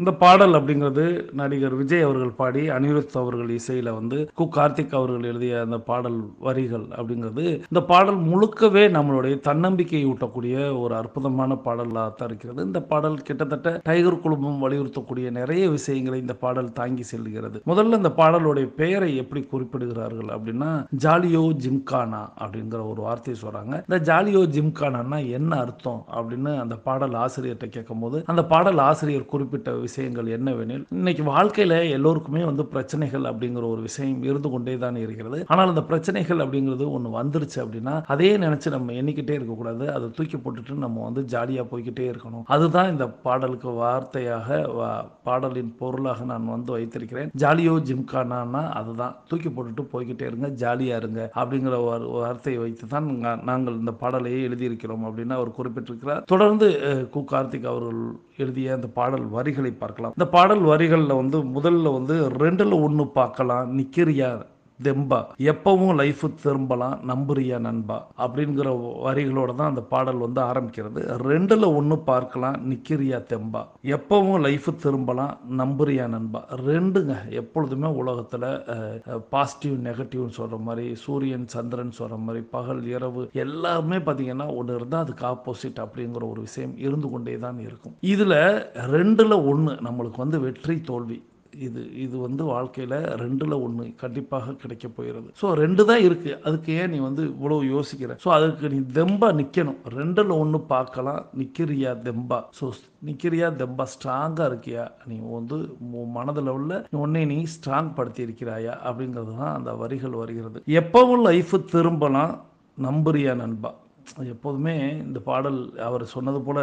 இந்த பாடல் அப்படிங்கிறது நடிகர் விஜய் அவர்கள் பாடி அனிருத் அவர்கள் இசையில் வந்து கு கார்த்திக் அவர்கள் எழுதிய அந்த பாடல் வரிகள் அப்படிங்கிறது இந்த பாடல் முழுக்கவே நம்மளுடைய தன்னம்பிக்கையை ஊட்டக்கூடிய ஒரு அற்புதமான பாடலாக தான் இருக்கிறது இந்த பாடல் கிட்டத்தட்ட டைகர் குழுமம் வலியுறுத்தக்கூடிய நிறைய விஷயங்களை இந்த பாடல் தாங்கி செல்கிறது முதல்ல இந்த பாடலுடைய பெயரை எப்படி குறிப்பிடுகிறார்கள் அப்படின்னா ஜாலியோ ஜிம்கானா அப்படிங்கிற ஒரு வார்த்தையை சொல்றாங்க இந்த ஜாலியோ ஜிம்கானான்னா என்ன அர்த்தம் அப்படின்னு அந்த பாடல் ஆசிரியர்கிட்ட கேட்கும்போது அந்த பாடல் ஆசிரியர் குறிப்பிட்ட விஷயங்கள் என்னவெனில் இன்னைக்கு வாழ்க்கையில எல்லோருக்குமே வந்து பிரச்சனைகள் அப்படிங்கிற ஒரு விஷயம் இருந்து கொண்டே தான் இருக்கிறது ஆனால் அந்த பிரச்சனைகள் அப்படிங்கிறது ஒன்று வந்துருச்சு அப்படின்னா அதே நினைச்சு நம்ம எண்ணிக்கிட்டே இருக்கக்கூடாது அதை தூக்கி போட்டுட்டு நம்ம வந்து ஜாலியாக போய்கிட்டே இருக்கணும் அதுதான் இந்த பாடலுக்கு வார்த்தையாக வா- பாடலின் பொருளாக நான் வந்து வைத்திருக்கிறேன் ஜாலியோ ஜிம்கானா அதுதான் தூக்கி போட்டுட்டு போய்கிட்டே இருங்க ஜாலியா இருங்க அப்படிங்கிற ஒரு வார்த்தையை வைத்து தான் நா- நாங்கள் இந்த பாடலையே எழுதியிருக்கிறோம் அப்படின்னு அவர் குறிப்பிட்டிருக்கிறார் தொடர்ந்து அஹ், கு கார்த்திக் அவர்கள் எழுதிய அந்த பாடல் வரிகளை பார்க்கலாம் இந்த பாடல் வரிகளில் வந்து முதல்ல வந்து ரெண்டுல ஒன்று பார்க்கலாம் நிக்கிறியா தெம்பா எப்பவும் லைஃப் திரும்பலாம் நம்புறியா நண்பா அப்படிங்கிற வரிகளோட தான் அந்த பாடல் வந்து ஆரம்பிக்கிறது ரெண்டுல ஒன்று பார்க்கலாம் நிக்கிறியா தெம்பா எப்பவும் லைஃப் திரும்பலாம் நம்புறியா நண்பா ரெண்டுங்க எப்பொழுதுமே உலகத்தில் பாசிட்டிவ் நெகட்டிவ்னு சொல்கிற மாதிரி சூரியன் சந்திரன் சொல்கிற மாதிரி பகல் இரவு எல்லாமே பார்த்தீங்கன்னா ஒன்று இருந்தால் அதுக்கு ஆப்போசிட் அப்படிங்கிற ஒரு விஷயம் இருந்து கொண்டே தான் இருக்கும் இதில் ரெண்டில் ஒன்று நம்மளுக்கு வந்து வெற்றி தோல்வி இது இது வந்து வாழ்க்கையில் ரெண்டில் ஒன்று கண்டிப்பாக கிடைக்க போகிறது ஸோ ரெண்டு தான் இருக்குது அதுக்கு ஏன் நீ வந்து இவ்வளோ யோசிக்கிற ஸோ அதுக்கு நீ தெம்பா நிற்கணும் ரெண்டில் ஒன்று பார்க்கலாம் நிற்கிறியா தெம்பா ஸோ நிற்கிறியா தெம்பா ஸ்ட்ராங்காக இருக்கியா நீ வந்து மனதில் உள்ள உன்னை நீ ஸ்ட்ராங் படுத்தி இருக்கிறாயா அப்படிங்கிறது தான் அந்த வரிகள் வருகிறது எப்பவும் லைஃப் திரும்பலாம் நம்புறியா நண்பா எப்போதுமே இந்த பாடல் அவர் சொன்னது போல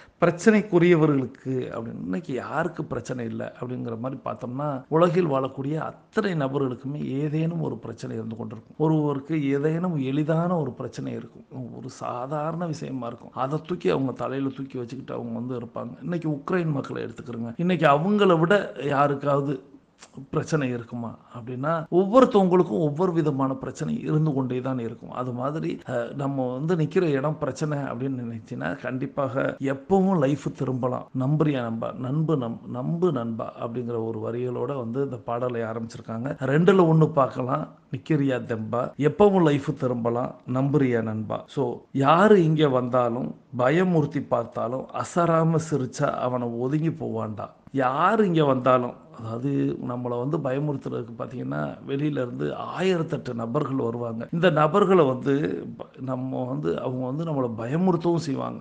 பிரச்சனைக்குரியவர்களுக்கு அப்படின்னு இன்னைக்கு யாருக்கு பிரச்சனை இல்லை அப்படிங்கிற மாதிரி பார்த்தோம்னா உலகில் வாழக்கூடிய அத்தனை நபர்களுக்குமே ஏதேனும் ஒரு பிரச்சனை இருந்து கொண்டிருக்கும் ஒருவருக்கு ஏதேனும் எளிதான ஒரு பிரச்சனை இருக்கும் ஒரு சாதாரண விஷயமா இருக்கும் அதை தூக்கி அவங்க தலையில தூக்கி வச்சுக்கிட்டு அவங்க வந்து இருப்பாங்க இன்னைக்கு உக்ரைன் மக்களை எடுத்துக்கிறோங்க இன்னைக்கு அவங்கள விட யாருக்காவது பிரச்சனை இருக்குமா அப்படின்னா ஒவ்வொருத்தவங்களுக்கும் ஒவ்வொரு விதமான பிரச்சனை இருந்து கொண்டே தான் இருக்கும் அது மாதிரி அஹ், நம்ம வந்து நிற்கிற இடம் பிரச்சனை அப்படின்னு நினைச்சின்னா கண்டிப்பாக எப்பவும் லைஃப் திரும்பலாம் நம்புறியா நம்பா நண்பு நம் நம்பு நண்பா அப்படிங்கிற ஒரு வரிகளோட வந்து இந்த பாடலை ஆரம்பிச்சிருக்காங்க ரெண்டுல ஒன்று பார்க்கலாம் நிக்கிறியா தெம்பா எப்பவும் லைஃப் திரும்பலாம் நம்புறியா நண்பா ஸோ யாரு இங்கே வந்தாலும் பயமுறுத்தி பார்த்தாலும் அசராம சிரிச்சா அவனை ஒதுங்கி போவான்டா யார் இங்கே வந்தாலும் அதாவது நம்மளை வந்து பயமுறுத்துறதுக்கு பார்த்தீங்கன்னா வெளியில இருந்து ஆயிரத்தெட்டு நபர்கள் வருவாங்க இந்த நபர்களை வந்து ப- நம்ம வந்து அவங்க வந்து நம்மளை பயமுறுத்தவும் செய்வாங்க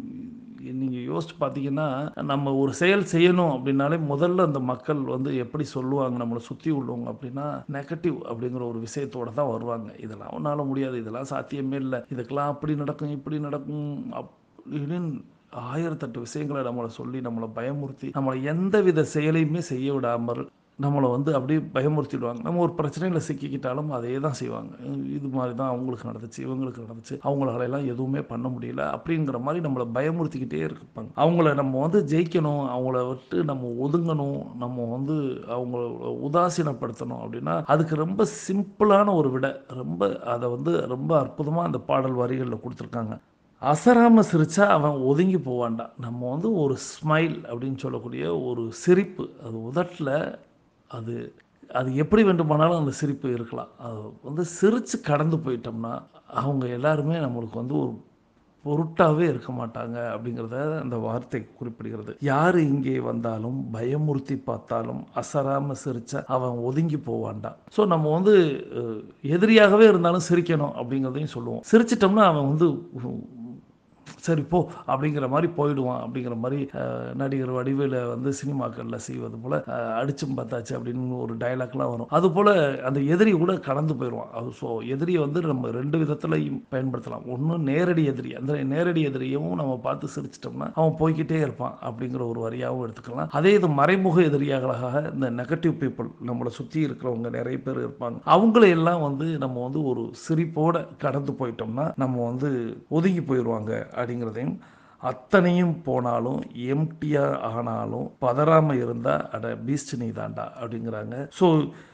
நீங்கள் யோசிச்சு பார்த்தீங்கன்னா நம்ம ஒரு செயல் செய்யணும் அப்படின்னாலே முதல்ல அந்த மக்கள் வந்து எப்படி சொல்லுவாங்க நம்மளை சுற்றி உள்ளவங்க அப்படின்னா நெகட்டிவ் அப்படிங்கிற ஒரு விஷயத்தோட தான் வருவாங்க இதெல்லாம் உன்னால் முடியாது இதெல்லாம் சாத்தியமே இல்லை இதுக்கெல்லாம் அப்படி நடக்கும் இப்படி நடக்கும் அப்படின்னு ஆயிரத்தெட்டு விஷயங்களை நம்மளை சொல்லி நம்மளை பயமுறுத்தி நம்மளை எந்த வித செயலையுமே செய்ய விடாமல் நம்மளை வந்து அப்படியே பயமுறுத்திடுவாங்க நம்ம ஒரு பிரச்சனையில் சிக்கிக்கிட்டாலும் அதே தான் செய்வாங்க இது மாதிரி தான் அவங்களுக்கு நடந்துச்சு இவங்களுக்கு நடந்துச்சு அவங்களாலெல்லாம் எதுவுமே பண்ண முடியல அப்படிங்கிற மாதிரி நம்மளை பயமுறுத்திக்கிட்டே இருப்பாங்க அவங்கள நம்ம வந்து ஜெயிக்கணும் அவங்கள விட்டு நம்ம ஒதுங்கணும் நம்ம வந்து அவங்கள உதாசீனப்படுத்தணும் அப்படின்னா அதுக்கு ரொம்ப சிம்பிளான ஒரு விட ரொம்ப அதை வந்து ரொம்ப அற்புதமாக அந்த பாடல் வரிகளில் கொடுத்துருக்காங்க அசராம சிரிச்சா அவன் ஒதுங்கி போவான்டா நம்ம வந்து ஒரு ஸ்மைல் அப்படின்னு சொல்லக்கூடிய ஒரு சிரிப்பு அது உதட்டில் அது அது எப்படி வேண்டுமானாலும் அந்த சிரிப்பு இருக்கலாம் அது வந்து சிரித்து கடந்து போயிட்டோம்னா அவங்க எல்லாருமே நம்மளுக்கு வந்து ஒரு பொருட்டாவே இருக்க மாட்டாங்க அப்படிங்கிறத அந்த வார்த்தை குறிப்பிடுகிறது யார் இங்கே வந்தாலும் பயமுறுத்தி பார்த்தாலும் அசராம சிரிச்சா அவன் ஒதுங்கி போவான்டா ஸோ நம்ம வந்து அஹ், எதிரியாகவே இருந்தாலும் சிரிக்கணும் அப்படிங்கிறதையும் சொல்லுவோம் சிரிச்சிட்டோம்னா அவன் வந்து சரி போ அப்படிங்கிற மாதிரி போயிடுவான் அப்படிங்கிற மாதிரி அஹ், நடிகர் வடிவில் வந்து சினிமாக்களில் செய்வது போல் அடிச்சும் பார்த்தாச்சு அப்படின்னு ஒரு டைலாக்லாம் வரும் அது போல் அந்த எதிரி கூட கடந்து போயிடுவான் அது ஸோ எதிரியை வந்து நம்ம ரெண்டு விதத்துலையும் பயன்படுத்தலாம் ஒன்று நேரடி எதிரி அந்த நேரடி எதிரியவும் நம்ம பார்த்து சிரிச்சிட்டோம்னா அவன் போய்க்கிட்டே இருப்பான் அப்படிங்கிற ஒரு வரியாகவும் எடுத்துக்கலாம் அதே இது மறைமுக எதிரியாக இந்த நெகட்டிவ் பீப்புள் நம்மளை சுற்றி இருக்கிறவங்க நிறைய பேர் இருப்பாங்க அவங்களை எல்லாம் வந்து நம்ம வந்து ஒரு சிரிப்போட கடந்து போயிட்டோம்னா நம்ம வந்து ஒதுங்கி போயிடுவாங்க அப்படிங்கிறதையும் அத்தனையும் போனாலும் எம்டியாக ஆனாலும் பதறாமல் இருந்தால் அட பீஸ்ட் நீ தாண்டா அப்படிங்கிறாங்க ஸோ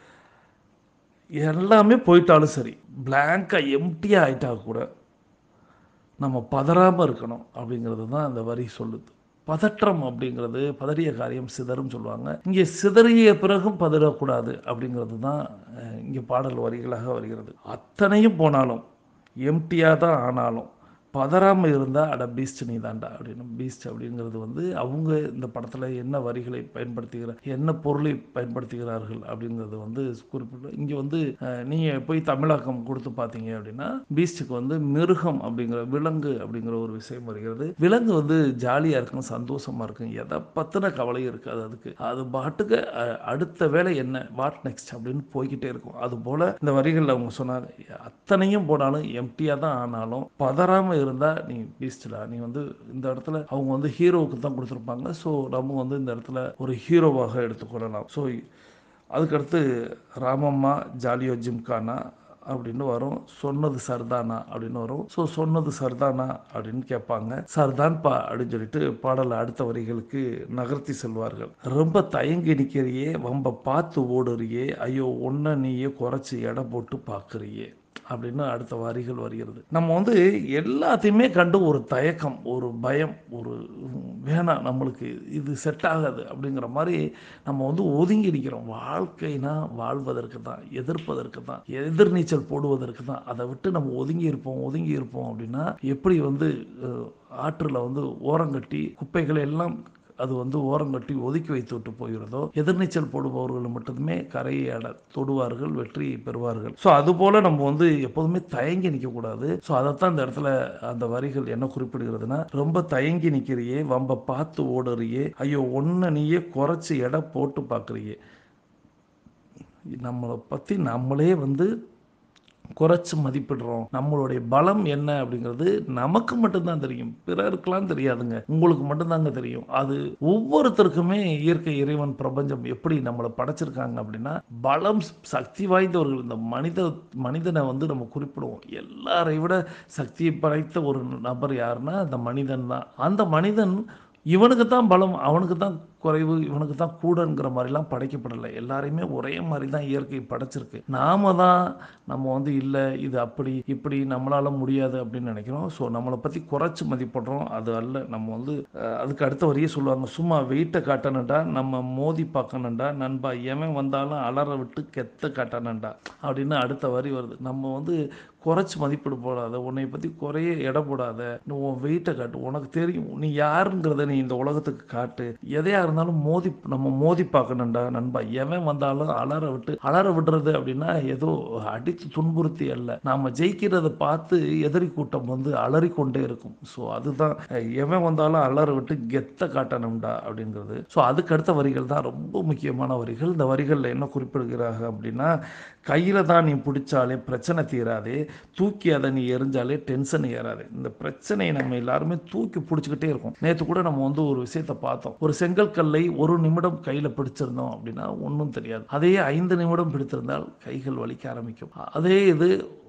எல்லாமே போயிட்டாலும் சரி பிளாங்காக எம்டியாக ஆயிட்டா கூட நம்ம பதறாமல் இருக்கணும் அப்படிங்கிறது தான் அந்த வரி சொல்லுது பதற்றம் அப்படிங்கிறது பதறிய காரியம் சிதறும் சொல்லுவாங்க இங்கே சிதறிய பிறகும் பதறக்கூடாது அப்படிங்கிறது தான் அஹ், இங்கே பாடல் வரிகளாக வருகிறது அத்தனையும் போனாலும் எம்டியாக தான் ஆனாலும் பதறாமல் இருந்தால் அட பீஸ்ட் நீ தாண்டா அப்படின்னு பீஸ்ட் அப்படிங்கிறது வந்து அவங்க இந்த படத்தில் என்ன வரிகளை பயன்படுத்துகிற என்ன பொருளை பயன்படுத்துகிறார்கள் அப்படிங்கிறது வந்து குறிப்பிட்டு இங்கே வந்து நீங்கள் போய் தமிழாக்கம் கொடுத்து பார்த்தீங்க அப்படின்னா பீஸ்ட்டுக்கு வந்து மிருகம் அப்படிங்கிற விலங்கு அப்படிங்கிற ஒரு விஷயம் வருகிறது விலங்கு வந்து ஜாலியாக இருக்கும் சந்தோஷமாக இருக்கும் எதை பற்றின கவலையும் இருக்காது அதுக்கு அது பாட்டுக்கு அஹ், அடுத்த வேலை என்ன வாட் நெக்ஸ்ட் அப்படின்னு போய்கிட்டே இருக்கும் அது போல் இந்த வரிகளில் அவங்க சொன்னாங்க அத்தனையும் போனாலும் எம்டியாக தான் ஆனாலும் பதறாமல் இருந்தால் நீ பீஸ்டா நீ வந்து இந்த இடத்துல அவங்க வந்து ஹீரோவுக்கு தான் கொடுத்துருப்பாங்க ஸோ நம்ம வந்து இந்த இடத்துல ஒரு ஹீரோவாக எடுத்துக்கொள்ளலாம் ஸோ அதுக்கடுத்து ராமம்மா ஜாலியோ ஜிம்கானா அப்படின்னு வரும் சொன்னது சர்தானா அப்படின்னு வரும் ஸோ சொன்னது சர்தானா அப்படின்னு கேட்பாங்க சர்தான்பா அப்படின்னு சொல்லிட்டு பாடலை அடுத்த வரிகளுக்கு நகர்த்தி செல்வார்கள் ரொம்ப தயங்கி நிற்கிறியே வம்ப பார்த்து ஓடுறியே ஐயோ ஒன்றை நீயே குறைச்சி எடை போட்டு பார்க்குறியே அப்படின்னு அடுத்த வரிகள் வருகிறது நம்ம வந்து எல்லாத்தையுமே கண்டு ஒரு தயக்கம் ஒரு பயம் ஒரு உம், வேணாம் நம்மளுக்கு இது செட் ஆகாது அப்படிங்கிற மாதிரி நம்ம வந்து ஒதுங்கி நிற்கிறோம் வாழ்க்கைனா வாழ்வதற்கு தான் எதிர்ப்பதற்கு தான் எதிர்நீச்சல் போடுவதற்கு தான் அதை விட்டு நம்ம ஒதுங்கி இருப்போம் ஒதுங்கி இருப்போம் அப்படின்னா எப்படி வந்து அஹ், ஆற்றுல வந்து ஓரங்கட்டி குப்பைகளை எல்லாம் அது வந்து ஓரங்கட்டி ஒதுக்கி வைத்து விட்டு போகிறதோ எதிர்நீச்சல் போடுபவர்கள் மட்டுமே கரையை அட தொடுவார்கள் வெற்றி பெறுவார்கள் ஸோ அதுபோல நம்ம வந்து எப்போதுமே தயங்கி நிற்கக்கூடாது ஸோ அதைத்தான் இந்த இடத்துல அந்த வரிகள் என்ன குறிப்பிடுகிறதுனா ரொம்ப தயங்கி நிற்கிறியே வம்ப பார்த்து ஓடுறியே ஐயோ ஒன்றை நீயே குறைச்சி எடை போட்டு பார்க்குறியே நம்மளை பற்றி நம்மளே வந்து குறைச்சி மதிப்பிடுறோம் நம்மளுடைய பலம் என்ன அப்படிங்கிறது நமக்கு மட்டும்தான் தெரியும் பிறருக்கெல்லாம் தெரியாதுங்க உங்களுக்கு மட்டும்தாங்க தெரியும் அது ஒவ்வொருத்தருக்குமே இயற்கை இறைவன் பிரபஞ்சம் எப்படி நம்மளை படைச்சிருக்காங்க அப்படின்னா பலம் சக்தி வாய்ந்தவர்கள் இந்த மனித மனிதனை வந்து நம்ம குறிப்பிடுவோம் எல்லாரை விட சக்தி படைத்த ஒரு நபர் யாருன்னா அந்த மனிதன் தான் அந்த மனிதன் இவனுக்கு தான் பலம் அவனுக்கு தான் குறைவு இவனுக்கு தான் கூடங்கிற மாதிரிலாம் படைக்கப்படலை எல்லாரையுமே ஒரே மாதிரி தான் இயற்கை படைச்சிருக்கு நாம தான் நம்ம வந்து இல்லை இது அப்படி இப்படி நம்மளால முடியாது அப்படின்னு நினைக்கிறோம் ஸோ நம்மளை பற்றி குறைச்சி மதிப்பிடுறோம் அது அல்ல நம்ம வந்து அஹ், அதுக்கு அடுத்த வரியே சொல்லுவாங்க சும்மா வெயிட்டை காட்டணுண்டா நம்ம மோதி பார்க்கணுண்டா நண்பா எவன் வந்தாலும் அலற விட்டு கெத்த காட்டணுண்டா அப்படின்னு அடுத்த வரி வருது நம்ம வந்து குறைச்சி மதிப்பிட போடாத உன்னை பற்றி குறைய எடை போடாத நீ உன் வெயிட்டை காட்டு உனக்கு தெரியும் நீ யாருங்கிறத நீ இந்த உலகத்துக்கு காட்டு எதையா இருந்தாலும் மோதி நம்ம மோதி பார்க்கணும்டா நண்பா எவன் வந்தாலும் அலற விட்டு அலற விடுறது அப்படின்னா ஏதோ அடித்து துன்புறுத்தி அல்ல நாம ஜெயிக்கிறத பார்த்து எதிரி கூட்டம் வந்து அலறிக்கொண்டே இருக்கும் ஸோ அதுதான் அஹ், எவன் வந்தாலும் அலற விட்டு கெத்த காட்டணும்டா அப்படிங்கிறது ஸோ அதுக்கு அடுத்த வரிகள் தான் ரொம்ப முக்கியமான வரிகள் இந்த வரிகளில் என்ன குறிப்பிடுகிறாங்க அப்படின்னா கையில் தான் நீ பிடிச்சாலே பிரச்சனை தீராதே தூக்கி அதை நீ எரிஞ்சாலே டென்ஷன் ஏறாது இந்த பிரச்சனையை நம்ம எல்லாருமே தூக்கி பிடிச்சிக்கிட்டே இருக்கோம் நேற்று கூட நம்ம வந்து ஒரு விஷயத்தை பார்த்தோம் ஒரு செங்கல் கல்லை ஒரு நிமிடம் கையில் பிடிச்சிருந்தோம் அப்படின்னா ஒன்றும் தெரியாது அதே ஐந்து நிமிடம் பிடித்திருந்தால் கைகள் வலிக்க ஆரம்பிக்கும் அதே இது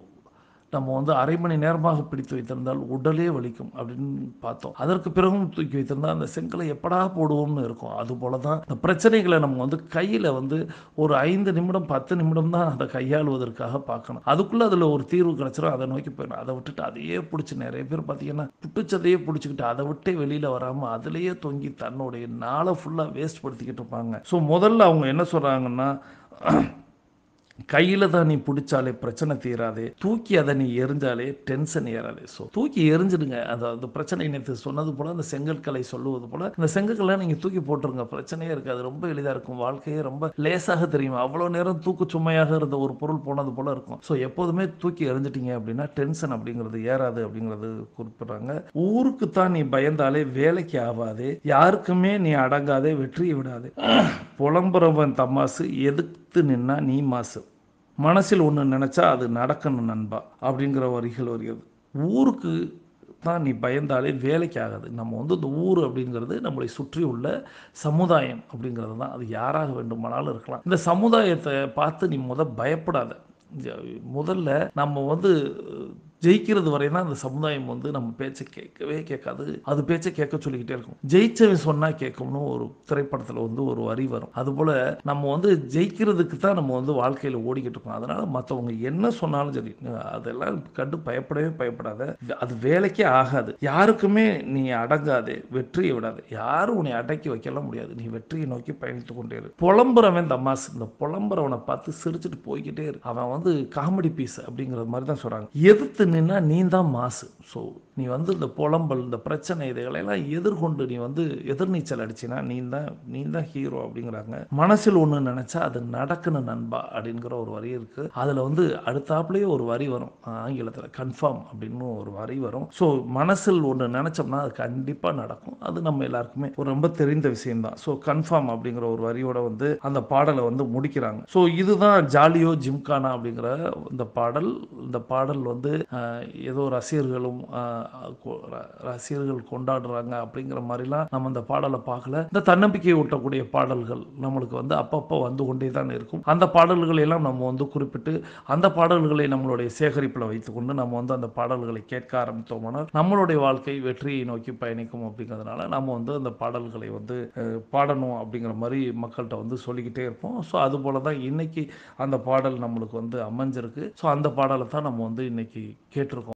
நம்ம வந்து அரை மணி நேரமாக பிடித்து வைத்திருந்தால் உடலே வலிக்கும் அப்படின்னு பார்த்தோம் அதற்கு பிறகும் தூக்கி வைத்திருந்தால் அந்த செங்கலை எப்படா போடுவோம்னு இருக்கும் அது போல தான் இந்த பிரச்சனைகளை நம்ம வந்து கையில் வந்து ஒரு ஐந்து நிமிடம் பத்து நிமிடம் தான் அதை கையாளுவதற்காக பார்க்கணும் அதுக்குள்ளே அதில் ஒரு தீர்வு கிடச்சிரும் அதை நோக்கி போயிடும் அதை விட்டுட்டு அதையே பிடிச்சி நிறைய பேர் பார்த்தீங்கன்னா புட்டுச்சதையே பிடிச்சிக்கிட்டு அதை விட்டே வெளியில் வராமல் அதுலேயே தொங்கி தன்னுடைய நாளை ஃபுல்லாக வேஸ்ட் படுத்திக்கிட்டு இருப்பாங்க ஸோ முதல்ல அவங்க என்ன சொல்கிறாங்கன்னா கையில் தான் நீ பிடிச்சாலே பிரச்சனை தீராது தூக்கி அதை நீ எரிஞ்சாலே டென்ஷன் ஏறாது ஸோ தூக்கி எரிஞ்சிடுங்க அது அந்த பிரச்சனை நேற்று சொன்னது போல் அந்த செங்கற்களை சொல்லுவது போல் இந்த செங்கற்களை நீங்கள் தூக்கி போட்டுருங்க பிரச்சனையே இருக்காது ரொம்ப எளிதாக இருக்கும் வாழ்க்கையே ரொம்ப லேசாக தெரியும் அவ்வளோ நேரம் தூக்கு சுமையாக இருந்த ஒரு பொருள் போனது போல் இருக்கும் ஸோ எப்போதுமே தூக்கி எறிஞ்சிட்டீங்க அப்படின்னா டென்ஷன் அப்படிங்கிறது ஏறாது அப்படிங்கிறது குறிப்பிட்றாங்க ஊருக்கு தான் நீ பயந்தாலே வேலைக்கு ஆகாது யாருக்குமே நீ அடங்காதே வெற்றியை விடாது புலம்புறவன் தமாசு எதுக்கு நின்னா நீ மாசு மனசில் ஒன்று நினச்சா அது நடக்கணும் நண்பா அப்படிங்கிற வரிகள் வருகிறது ஊருக்கு தான் நீ பயந்தாலே வேலைக்கு ஆகாது நம்ம வந்து இந்த ஊர் அப்படிங்கிறது நம்மளை சுற்றி உள்ள சமுதாயம் அப்படிங்கிறது தான் அது யாராக வேண்டுமானாலும் இருக்கலாம் இந்த சமுதாயத்தை பார்த்து நீ முத பயப்படாத இந்த முதல்ல நம்ம வந்து ஜெயிக்கிறது வரை தான் அந்த சமுதாயம் வந்து நம்ம பேச்சை கேட்கவே கேட்காது அது பேச்சை கேட்க சொல்லிக்கிட்டே இருக்கும் ஜெயிச்சவன் சொன்னா கேட்கும்னு ஒரு திரைப்படத்துல வந்து ஒரு வரி வரும் அதுபோல நம்ம வந்து ஜெயிக்கிறதுக்கு தான் நம்ம வந்து வாழ்க்கையில ஓடிக்கிட்டு இருக்கோம் அதனால மற்றவங்க என்ன சொன்னாலும் சரி அதெல்லாம் கண்டு பயப்படவே பயப்படாத அது வேலைக்கே ஆகாது யாருக்குமே நீ அடங்காதே வெற்றியை விடாது யாரும் உன்னை அடக்கி வைக்கலாம் முடியாது நீ வெற்றியை நோக்கி பயணித்து கொண்டே இரு புலம்புறவன் தமாஸ் இந்த புலம்புறவனை பார்த்து சிரிச்சுட்டு போய்கிட்டே இரு அவன் வந்து காமெடி பீஸ் அப்படிங்கிற மாதிரி தான் சொல்றாங்க எதிர்த்து நின்னா நீ தான் மாசு ஸோ நீ வந்து இந்த புலம்பல் இந்த பிரச்சனை இதுகளெல்லாம் எதிர்கொண்டு நீ வந்து எதிர்நீச்சல் அடிச்சினா நீ தான் நீ தான் ஹீரோ அப்படிங்கிறாங்க மனசில் ஒன்று நினைச்சா அது நடக்கணும் நண்பா அப்படிங்கிற ஒரு வரி இருக்கு அதுல வந்து அடுத்தாப்புலேயே ஒரு வரி வரும் ஆங்கிலத்தில் கன்ஃபார்ம் அப்படின்னு ஒரு வரி வரும் ஸோ மனசில் ஒன்று நினைச்சோம்னா அது கண்டிப்பாக நடக்கும் அது நம்ம எல்லாருக்குமே ஒரு ரொம்ப தெரிந்த விஷயம்தான் ஸோ கன்ஃபார்ம் அப்படிங்கிற ஒரு வரியோட வந்து அந்த பாடலை வந்து முடிக்கிறாங்க ஸோ இதுதான் ஜாலியோ ஜிம்கானா அப்படிங்கிற இந்த பாடல் இந்த பாடல் வந்து ஆஹ், ஏதோ ரசிகர்களும் ஆஹ், கொ- ர- ரசிகர்கள் கொண்டாடுறாங்க அப்படிங்கிற மாதிரிலாம் நம்ம இந்த பாடலை பார்க்கல இந்த தன்னம்பிக்கை ஊட்டக்கூடிய பாடல்கள் நம்மளுக்கு வந்து அப்பப்போ வந்து கொண்டே தான் இருக்கும் அந்த பாடல்களை எல்லாம் நம்ம வந்து குறிப்பிட்டு அந்த பாடல்களை நம்மளுடைய சேகரிப்பில் வைத்துக்கொண்டு நம்ம வந்து அந்த பாடல்களை கேட்க ஆரம்பித்தோம்னால் நம்மளுடைய வாழ்க்கை வெற்றியை நோக்கி பயணிக்கும் அப்படிங்கிறதுனால நம்ம வந்து அந்த பாடல்களை வந்து அஹ், பாடணும் அப்படிங்கிற மாதிரி மக்கள்கிட்ட வந்து சொல்லிக்கிட்டே இருப்போம் ஸோ அதுபோல தான் இன்னைக்கு அந்த பாடல் நம்மளுக்கு வந்து அமைஞ்சிருக்கு ஸோ அந்த பாடலை தான் நம்ம வந்து இன்னைக்கு கேட்டிருக்கோம்